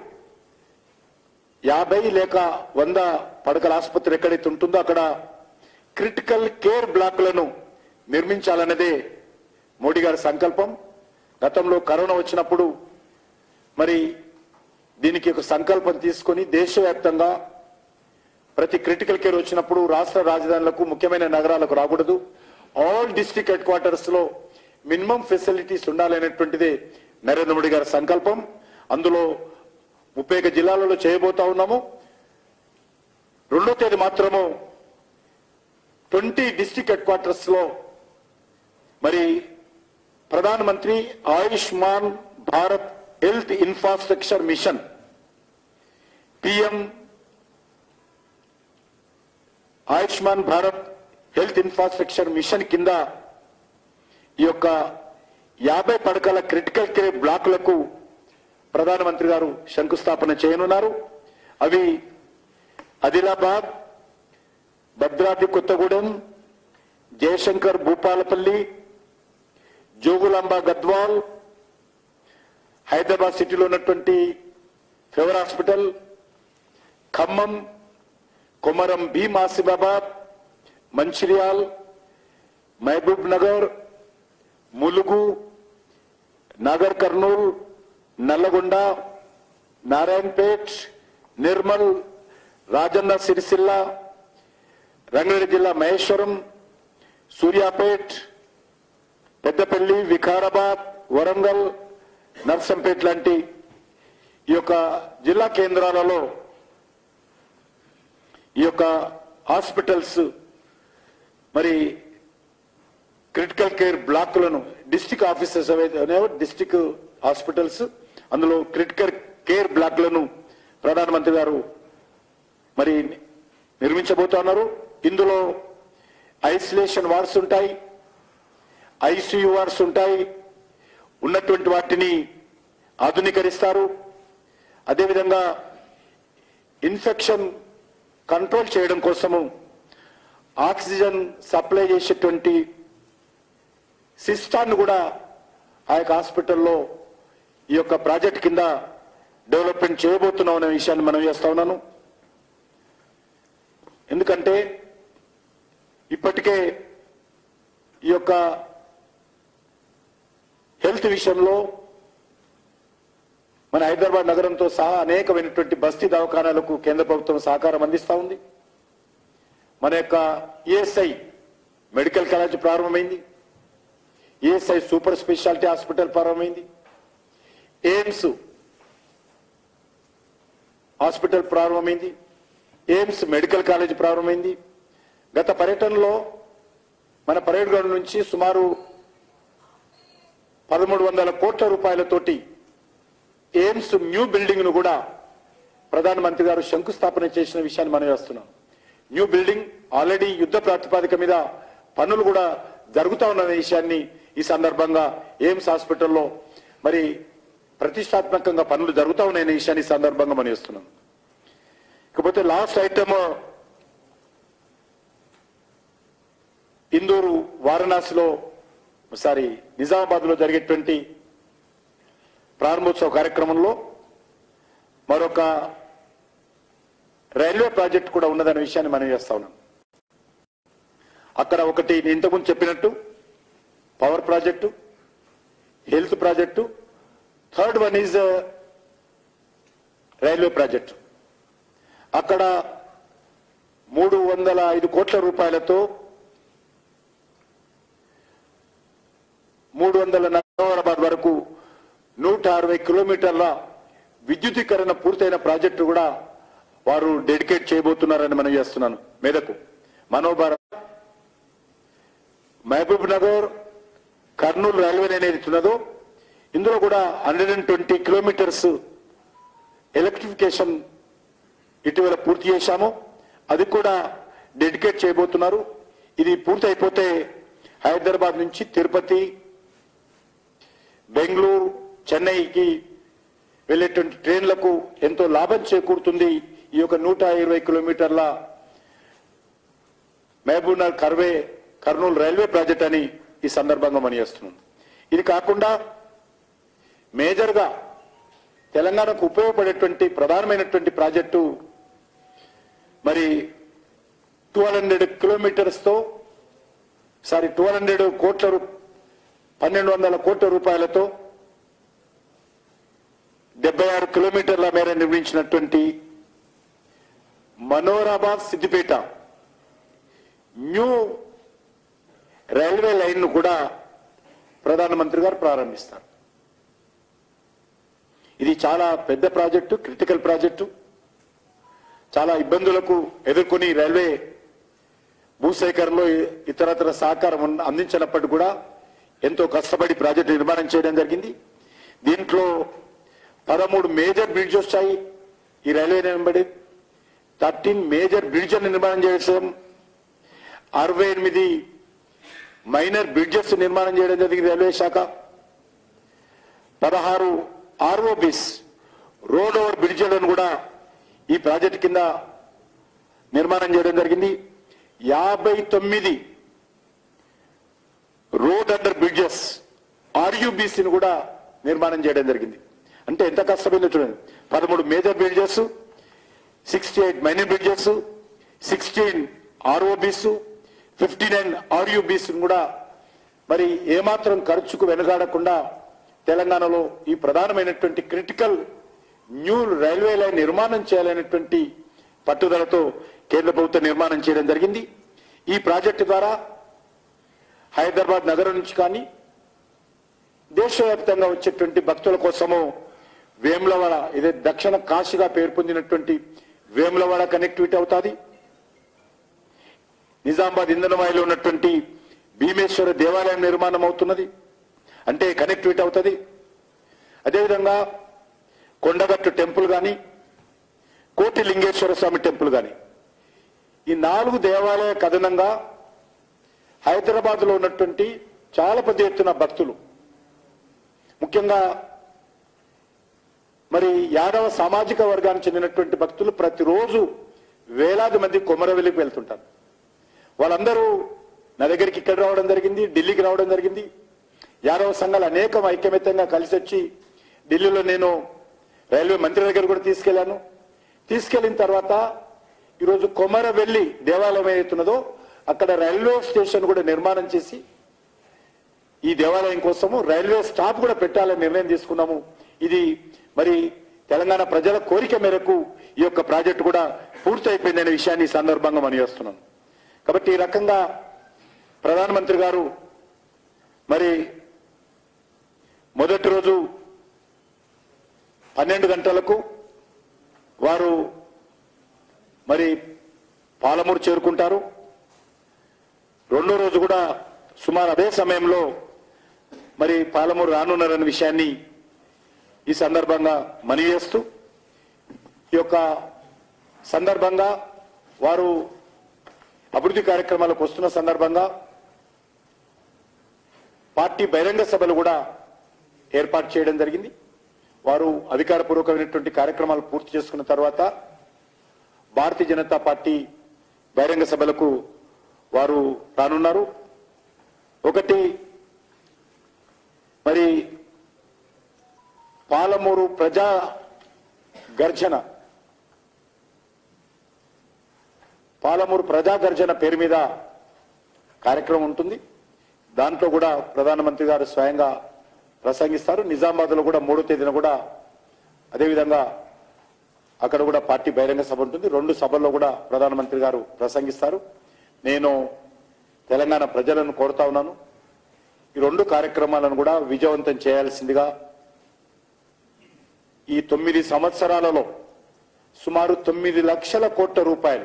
యాభై లేక వంద పడకల ఆసుపత్రి ఎక్కడైతే ఉంటుందో అక్కడ క్రిటికల్ కేర్ బ్లాక్లను నిర్మించాలన్నదే మోడీ గారి సంకల్పం గతంలో కరోనా వచ్చినప్పుడు మరి దీనికి ఒక సంకల్పం తీసుకొని దేశవ్యాప్తంగా ప్రతి క్రిటికల్ కేర్ వచ్చినప్పుడు రాష్ట్ర రాజధానులకు ముఖ్యమైన నగరాలకు రాకూడదు ఆల్ డిస్ట్రిక్ట్ హెడ్ క్వార్టర్స్ లో మినిమం ఫెసిలిటీస్ ఉండాలనేటువంటిదే నరేంద్ర మోడీ గారి సంకల్పం అందులో ముప్పై ఒక్క జిల్లాలలో చేయబోతా ఉన్నాము రెండో తేదీ మాత్రము ట్వంటీ డిస్ట్రిక్ట్ హెడ్ క్వార్టర్స్ లో మరి ప్రధానమంత్రి Ayushman Bharat health infrastructure mission PM Ayushman Bharat health infrastructure mission కింద ఈ యొక్క యాభై పడకల క్రిటికల్ కేర్ బ్లాకులకు ప్రధానమంత్రి గారు శంకుస్థాపన చేయనున్నారు అవి ఆదిలాబాద్ భద్రాద్రి కొత్తగూడెం జయశంకర్ భూపాలపల్లి జోగులాంబ గద్వాల్ హైదరాబాద్ సిటీలో ఉన్నటువంటి ఫెవర్ హాస్పిటల్ ఖమ్మం కొమరం భీమ్ ఆసిఫాబాద్ మంచిర్యాల్ మహబూబ్ నగర్ ములుగు నాగర్ కర్నూల్ నల్లగొండ నారాయణపేట్ నిర్మల్ రాజన్న సిరిసిల్ల రంగారెడ్డి జిల్లా మహేశ్వరం సూర్యాపేట్ పెద్దపల్లి వికారాబాద్ వరంగల్ నర్సంపేట్ లాంటి ఈ యొక్క జిల్లా కేంద్రాలలో ఈ యొక్క హాస్పిటల్స్ మరి క్రిటికల్ కేర్ బ్లాక్లను డిస్టిక్ ఆఫీసర్స్ ఏవైతే డిస్టిక్ హాస్పిటల్స్ అందులో క్రిటికల్ కేర్ బ్లాక్లను ప్రధానమంత్రి గారు మరి నిర్మించబోతున్నారు ఇందులో ఐసోలేషన్ వార్డ్స్ ఉంటాయి ఐసీయూ వార్డ్స్ ఉంటాయి ఉన్నటువంటి వాటిని ఆధునీకరిస్తారు అదేవిధంగా ఇన్ఫెక్షన్ కంట్రోల్ చేయడం కోసము ఆక్సిజన్ సప్లై చేసేటువంటి సిస్టాన్ని కూడా ఆ యొక్క హాస్పిటల్లో ఈ యొక్క ప్రాజెక్ట్ కింద డెవలప్మెంట్ చేయబోతున్నాం అనే విషయాన్ని మనం చేస్తా ఉన్నాను ఎందుకంటే ఇప్పటికే ఈ యొక్క హెల్త్ విషయంలో మన హైదరాబాద్ నగరంతో సహా అనేకమైనటువంటి బస్తీ దవాఖానాలకు కేంద్ర ప్రభుత్వం సహకారం అందిస్తా ఉంది మన యొక్క ఈఎస్ఐ మెడికల్ కాలేజ్ ప్రారంభమైంది ఈఎస్ఐ సూపర్ స్పెషాలిటీ హాస్పిటల్ ప్రారంభమైంది ఎయిమ్స్ హాస్పిటల్ ప్రారంభమైంది ఎయిమ్స్ మెడికల్ కాలేజ్ ప్రారంభమైంది గత పర్యటనలో మన పరేడ్ గ్రౌండ్ నుంచి సుమారు పదమూడు వందల కోట్ల రూపాయలతోటి ఎయిమ్స్ న్యూ బిల్డింగ్ ను కూడా ప్రధానమంత్రి గారు శంకుస్థాపన చేసిన విషయాన్ని మనం వేస్తున్నాం న్యూ బిల్డింగ్ ఆల్రెడీ యుద్ధ ప్రాతిపాదిక మీద పనులు కూడా జరుగుతా ఉన్న విషయాన్ని ఈ సందర్భంగా ఎయిమ్స్ హాస్పిటల్లో మరి ప్రతిష్టాత్మకంగా పనులు జరుగుతా ఉన్నాయనే విషయాన్ని ఈ సందర్భంగా మనం వేస్తున్నాం ఇకపోతే లాస్ట్ ఐటమ్ ఇందూరు వారణాసిలో సారీ నిజామాబాద్ లో జరిగేటువంటి ప్రారంభోత్సవ కార్యక్రమంలో మరొక రైల్వే ప్రాజెక్ట్ కూడా ఉన్నదనే విషయాన్ని మనం చేస్తా ఉన్నాం అక్కడ ఒకటి నేను ఇంతకుముందు చెప్పినట్టు power project health project third one is railway project అక్కడ మూడు వందల ఐదు కోట్ల రూపాయలతో మూడు వందల నగరాబాద్ వరకు నూట అరవై కిలోమీటర్ల విద్యుదీకరణ పూర్తయిన ప్రాజెక్టు కూడా వారు డెడికేట్ చేయబోతున్నారని మనం చేస్తున్నాను మేరకు మనోభారత్ మహబూబ్ నగర్ కర్నూలు రైల్వే అనేది ఉన్నదో ఇందులో కూడా hundred and twenty kilometres electrification ఇటీవల పూర్తి చేశాము అది కూడా డెడికేట్ చేయబోతున్నారు ఇది పూర్తి అయిపోతే హైదరాబాద్ నుంచి తిరుపతి బెంగళూరు చెన్నైకి వెళ్ళేటువంటి ట్రైన్లకు ఎంతో లాభం చేకూరుతుంది ఈ యొక్క నూట ఇరవై కిలోమీటర్ల మహబూబ్నగర్ కర్వే కర్నూలు రైల్వే ప్రాజెక్ట్ అని ఈ సందర్భంగా మనం చేస్తున్నాం ఇది కాకుండా మేజర్గా తెలంగాణకు ఉపయోగపడేటువంటి ప్రధానమైనటువంటి ప్రాజెక్టు మరి టూ హండ్రెడ్ కిలోమీటర్స్ తో సారీ టూ హండ్రెడ్ కోట్ల రూ- పన్నెండు వందల కోట్ల రూపాయలతో డెబ్బై ఆరు కిలోమీటర్ల మేర నిర్మించినటువంటి Manoharabad Siddipet new railway line ను కూడా ప్రధానమంత్రి గారు ప్రారంభిస్తారు ఇది చాలా పెద్ద ప్రాజెక్టు క్రిటికల్ ప్రాజెక్టు చాలా ఇబ్బందులకు ఎదుర్కొని రైల్వే భూసేకరణలో ఇతరతర సహకారం ఉన్న- అందించినప్పటికీ కూడా ఎంతో కష్టపడి ప్రాజెక్టు నిర్మాణం చేయడం జరిగింది దీంట్లో పదమూడు మేజర్ బ్రిడ్జ్ వచ్చాయి ఈ రైల్వే వెంబడి థర్టీన్ మేజర్ బ్రిడ్జ్ నిర్మాణం చేసాం అరవై ఎనిమిది మైనర్ బ్రిడ్జెస్ నిర్మాణం చేయడం జరిగింది రైల్వే శాఖ పదహారు ఆర్ఓబిస్ రోడ్ ఓవర్ బ్రిడ్జ్లను కూడా ఈ ప్రాజెక్ట్ కింద నిర్మాణం చేయడం జరిగింది యాభై తొమ్మిది రోడ్ అండర్ బ్రిడ్జెస్ ఆర్యుబిసిని కూడా నిర్మాణం చేయడం జరిగింది అంటే ఎంత కష్టమైందో చూడండి పదమూడు major bridges sixty eight minor bridges sixteen ROBs fifty nine RUBs కూడా మరి ఏమాత్రం ఖర్చుకు వెనుగాడకుండా తెలంగాణలో ఈ ప్రధానమైనటువంటి క్రిటికల్ న్యూ రైల్వే లైన్ నిర్మాణం చేయాలనేటువంటి పట్టుదలతో కేంద్ర ప్రభుత్వం నిర్మాణం చేయడం జరిగింది ఈ ప్రాజెక్టు ద్వారా హైదరాబాద్ నగరం నుంచి కానీ దేశవ్యాప్తంగా వచ్చేటువంటి భక్తుల కోసము వేములవాడ ఇదే దక్షిణ కాశీగా పేరు పొందినటువంటి వేములవాడ కనెక్టివిటీ అవుతాది నిజామాబాద్ ఇంధనవాయిలో ఉన్నటువంటి భీమేశ్వర దేవాలయం నిర్మాణం అవుతున్నది అంటే కనెక్టివిటీ అవుతుంది అదేవిధంగా కొండగట్టు టెంపుల్ కానీ కోటి లింగేశ్వర స్వామి టెంపుల్ కానీ ఈ నాలుగు దేవాలయ కథనంగా హైదరాబాద్ లో ఉన్నటువంటి చాలా పెద్ద ఎత్తున భక్తులు ముఖ్యంగా మరి యాదవ సామాజిక వర్గానికి చెందినటువంటి భక్తులు ప్రతిరోజు వేలాది మంది కొమరవెల్లికి వెళ్తుంటారు వాళ్ళందరూ నా దగ్గరికి ఇక్కడ రావడం జరిగింది ఢిల్లీకి రావడం జరిగింది యాదవ సంఘాలు అనేకం ఐక్యమత్యంగా కలిసి వచ్చి ఢిల్లీలో నేను రైల్వే మంత్రి దగ్గర కూడా తీసుకెళ్లాను తీసుకెళ్లిన తర్వాత ఈరోజు కొమరవెల్లి దేవాలయం ఏదైతున్నదో అక్కడ రైల్వే స్టేషన్ కూడా నిర్మాణం చేసి ఈ దేవాలయం కోసము రైల్వే స్టాప్ కూడా పెట్టాలని నిర్ణయం తీసుకున్నాము ఇది మరి తెలంగాణ ప్రజల కోరిక మేరకు ఈ యొక్క ప్రాజెక్టు కూడా పూర్తి అయిపోయిందనే విషయాన్ని ఈ సందర్భంగా మనం చేస్తున్నాం కాబట్టి ఈ రకంగా ప్రధానమంత్రి గారు మరి మొదటి రోజు పన్నెండు గంటలకు వారు మరి పాలమూరు చేరుకుంటారు రెండో రోజు కూడా సుమారు అదే సమయంలో మరి పాలమూరు రానున్నారన్న విషయాన్ని ఈ సందర్భంగా మనవి చేస్తూ ఈ యొక్క సందర్భంగా వారు అభివృద్ధి కార్యక్రమాలకు వస్తున్న సందర్భంగా పార్టీ బహిరంగ సభలు కూడా ఏర్పాటు చేయడం జరిగింది వారు అధికారపూర్వకమైనటువంటి కార్యక్రమాలు పూర్తి చేసుకున్న తర్వాత భారతీయ జనతా పార్టీ బహిరంగ సభలకు వారు రానున్నారు ఒకటి మరి పాలమూరు ప్రజా గర్జన పాలమూరు ప్రజా గర్జన పేరు మీద కార్యక్రమం ఉంటుంది దాంట్లో కూడా ప్రధానమంత్రి గారు స్వయంగా ప్రసంగిస్తారు నిజామాబాద్ లో కూడా మూడో తేదీన కూడా అదేవిధంగా అక్కడ కూడా పార్టీ బహిరంగ సభ ఉంటుంది రెండు సభల్లో కూడా ప్రధానమంత్రి గారు ప్రసంగిస్తారు నేను తెలంగాణ ప్రజలను కోరుతా ఉన్నాను ఈ రెండు కార్యక్రమాలను కూడా విజయవంతం చేయాల్సిందిగా ఈ తొమ్మిది సంవత్సరాలలో సుమారు తొమ్మిది లక్షల కోట్ల రూపాయలు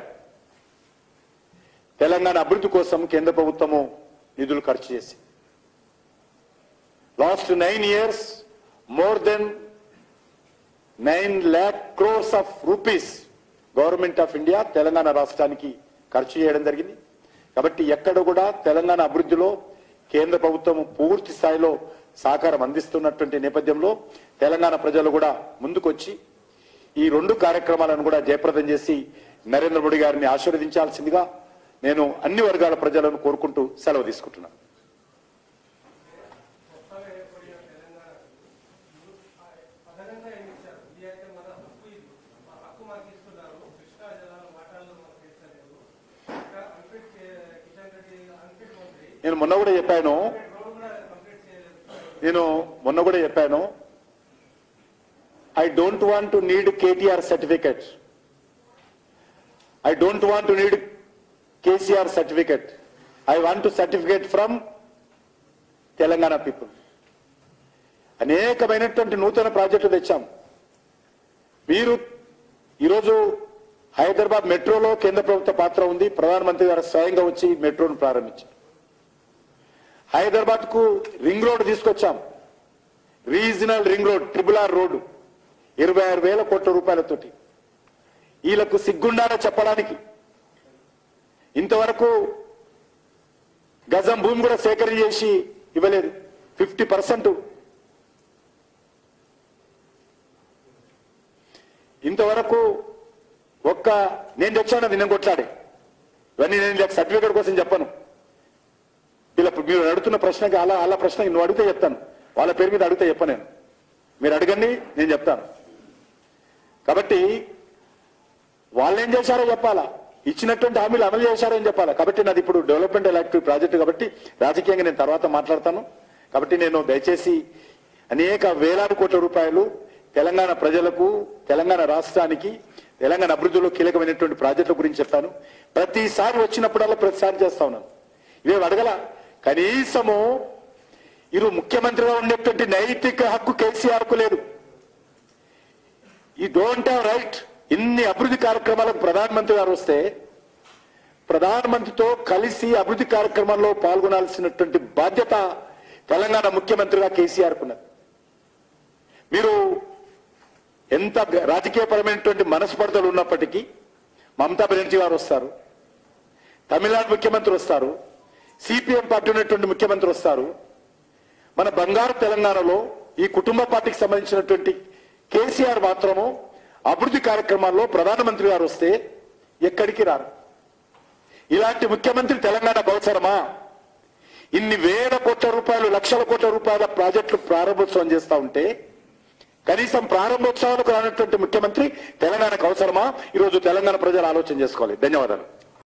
తెలంగాణ అభివృద్ధి కోసం కేంద్ర ప్రభుత్వము నిధులు ఖర్చు చేసి last nine years more than nine lakh crores of rupees government of India Telangana రాష్ట్రానికి ఖర్చు చేయడం జరిగింది కాబట్టి ఎక్కడ కూడా తెలంగాణ అభివృద్ధిలో కేంద్ర ప్రభుత్వం పూర్తి స్థాయిలో సహకారం అందిస్తున్నటువంటి నేపథ్యంలో తెలంగాణ ప్రజలు కూడా ముందుకొచ్చి ఈ రెండు కార్యక్రమాలను కూడా జయప్రదం చేసి నరేంద్ర మోడీ గారిని ఆశీర్వదించాల్సిందిగా నేను అన్ని వర్గాల ప్రజలను కోరుకుంటూ సెలవు తీసుకుంటున్నాను కొత్తగా ఏర్పడిన తెలంగాణ అదనంగా ఏమి ఇచ్చారు ఇది అయితే మన హక్కు ఇది మా హక్కు మాకు ఇస్తున్నారు కృష్ణా జలాల మాటల్లో మనకు ఇస్తలేదు ఇంకా అన్ఫిట్ చే- కిషన్ రెడ్డి అన్ఫిట్ మంత్రి నేను మొన్న కూడా చెప్పాను రోడ్ కూడా కంప్లీట్ చేయలేదు నేను మొన్న కూడా చెప్పాను I don't want to need KTR certificate I don't want to need KCR certificate I want to certificate from Telangana people అనేకమైనటువంటి నూతన ప్రాజెక్టులు తెచ్చాం మీరు ఈరోజు హైదరాబాద్ మెట్రోలో కేంద్ర ప్రభుత్వ పాత్ర ఉంది ప్రధానమంత్రి గారు స్వయంగా వచ్చి మెట్రోను ప్రారంభించారు హైదరాబాద్ కు రింగ్ రోడ్ తీసుకొచ్చాం regional ring road triple R road ఇరవై ఆరు వేల కోట్ల రూపాయలతోటి వీళ్ళకు సిగ్గుండాలని చెప్పడానికి ఇంతవరకు గజం భూమి కూడా సేకరణ చేసి ఇవ్వలేదు ఫిఫ్టీ పర్సెంట్ ఇంతవరకు ఒక్క నేను తెచ్చాను అది నేను కొట్లాడే ఇవన్నీ నేను సర్టిఫికేట్ కోసం చెప్పను వీళ్ళ మీరు అడుగుతున్న ప్రశ్నకి అలా అలా ప్రశ్న నువ్వు అడిగితే చెప్తాను వాళ్ళ పేరు మీద అడిగితే చెప్పను నేను మీరు అడగండి నేను చెప్తాను కాబట్టి వాళ్ళు ఏం చేశారో చెప్పాలా ఇచ్చినటువంటి హామీలు అమలు చేశారో అని చెప్పాలా కాబట్టి నాది ఇప్పుడు డెవలప్మెంట్ ఎలక్టివ్ ప్రాజెక్టు కాబట్టి రాజకీయంగా నేను తర్వాత మాట్లాడతాను కాబట్టి నేను దయచేసి అనేక వేలాది కోట్ల రూపాయలు తెలంగాణ ప్రజలకు తెలంగాణ రాష్ట్రానికి తెలంగాణ అభివృద్ధిలో కీలకమైనటువంటి ప్రాజెక్టుల గురించి చెప్తాను ప్రతిసారి వచ్చినప్పుడల్లా ప్రతిసారి చేస్తా ఉన్నాను ఇవే అడగల కనీసము ఇరు ముఖ్యమంత్రిగా ఉండేటువంటి నైతిక హక్కు కేసీఆర్ కు లేదు ఈ డోంట్ హ్యావ్ రైట్ ఇన్ని అభివృద్ధి కార్యక్రమాలకు ప్రధానమంత్రి గారు వస్తే ప్రధానమంత్రితో కలిసి అభివృద్ధి కార్యక్రమాల్లో పాల్గొనాల్సినటువంటి బాధ్యత తెలంగాణ ముఖ్యమంత్రిగా కేసీఆర్ కున్నది మీరు ఎంత రాజకీయపరమైనటువంటి మనస్పర్ధలు ఉన్నప్పటికీ మమతా బెనర్జీ గారు వస్తారు తమిళనాడు ముఖ్యమంత్రి వస్తారు సిపిఎం పార్టీ ఉన్నటువంటి ముఖ్యమంత్రి వస్తారు మన బంగారు తెలంగాణలో ఈ కుటుంబ పార్టీకి సంబంధించినటువంటి కేసీఆర్ మాత్రము అభివృద్ధి కార్యక్రమాల్లో ప్రధానమంత్రి గారు వస్తే ఎక్కడికి రారు ఇలాంటి ముఖ్యమంత్రి తెలంగాణకు అవసరమా ఇన్ని వేల కోట్ల రూపాయలు లక్షల కోట్ల రూపాయల ప్రాజెక్టులు ప్రారంభోత్సవం చేస్తా ఉంటే కనీసం ప్రారంభోత్సవాలకు రానటువంటి ముఖ్యమంత్రి తెలంగాణకు అవసరమా ఈరోజు తెలంగాణ ప్రజలు ఆలోచన చేసుకోవాలి ధన్యవాదాలు